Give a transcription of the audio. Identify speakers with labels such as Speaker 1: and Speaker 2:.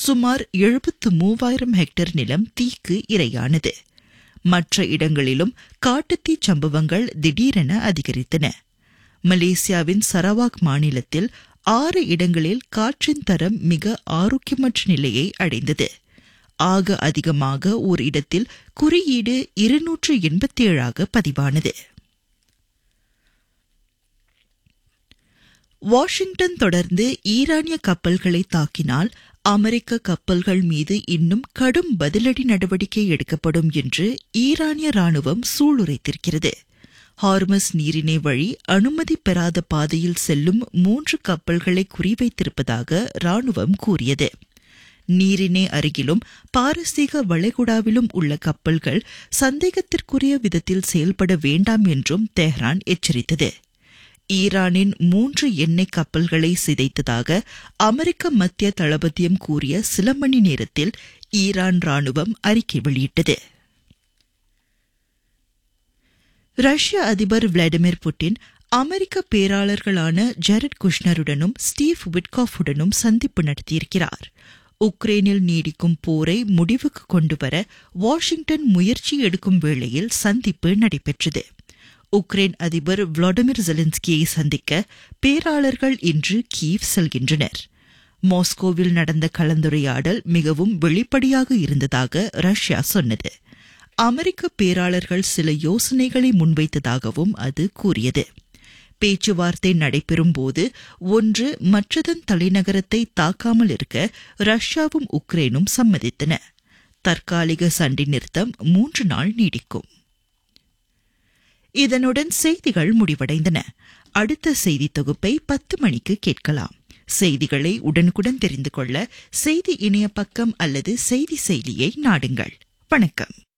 Speaker 1: சுமார் எழுபத்து மூவாயிரம் ஹெக்டேர் நிலம் தீக்கு இரையானது மற்ற இடங்களிலும் காட்டுத்தீ சம்பவங்கள் திடீரென அதிகரித்தன மலேசியாவின் சரவாக் மாநிலத்தில் ஆறு இடங்களில் காற்றின் தரம் மிக ஆரோக்கியமற்ற நிலையை அடைந்தது ஆக அதிகமாக ஓர் இடத்தில் குறியீடு இருநூற்று எண்பத்தி ஏழாக பதிவானது வாஷிங்டன் தொடர்ந்து ஈரானிய கப்பல்களை தாக்கினால் அமெரிக்க கப்பல்கள் மீது இன்னும் கடும் பதிலடி நடவடிக்கை எடுக்கப்படும் என்று ஈரானிய ராணுவம் சூளுரைத்திருக்கிறது ஹார்மஸ் நீரிணை வழி அனுமதி பெறாத பாதையில் செல்லும் மூன்று கப்பல்களை குறிவைத்திருப்பதாக ராணுவம் கூறியது நீரிணை அருகிலும் பாரசீக வளைகுடாவிலும் உள்ள கப்பல்கள் சந்தேகத்திற்குரிய விதத்தில் செயல்பட வேண்டாம் என்றும் தெஹ்ரான் எச்சரித்தது ஈரானின் மூன்று எண்ணெய் கப்பல்களை சிதைத்ததாக அமெரிக்க மத்திய தளபதியம் கூறிய சில மணி நேரத்தில் ஈரான் ராணுவம் அறிக்கை வெளியிட்டது ரஷ்ய அதிபர் விளாடிமிர் புட்டின் அமெரிக்க பேராளர்களான ஜெரட் குஷ்னருடனும் ஸ்டீவ் விட்காஃபுடனும் சந்திப்பு நடத்தியிருக்கிறார் உக்ரைனில் நீடிக்கும் போரை முடிவுக்கு கொண்டுவர வாஷிங்டன் முயற்சி எடுக்கும் வேளையில் சந்திப்பு நடைபெற்றது உக்ரைன் அதிபர் விளாடிமிர் ஜெலன்ஸ்கியை சந்திக்க பேராளர்கள் இன்று கீவ் செல்கின்றனர் மாஸ்கோவில் நடந்த கலந்துரையாடல் மிகவும் வெளிப்படையாக இருந்ததாக ரஷ்யா சொன்னது அமெரிக்க பேராளர்கள் சில யோசனைகளை முன்வைத்ததாகவும் அது கூறியது பேச்சுவார்த்தை நடைபெறும் போது ஒன்று மற்றதன் தலைநகரத்தை தாக்காமல் இருக்க ரஷ்யாவும் உக்ரைனும் சம்மதித்தன தற்காலிக சண்டை நிறுத்தம் மூன்று நாள் நீடிக்கும் இதனுடன் செய்திகள் முடிவடைந்தன அடுத்த செய்தி தொகுப்பை பத்து மணிக்கு கேட்கலாம் செய்திகளை உடனுக்குடன் தெரிந்து கொள்ள செய்தி இணைய பக்கம் அல்லது செய்தி செயலியை நாடுங்கள் வணக்கம்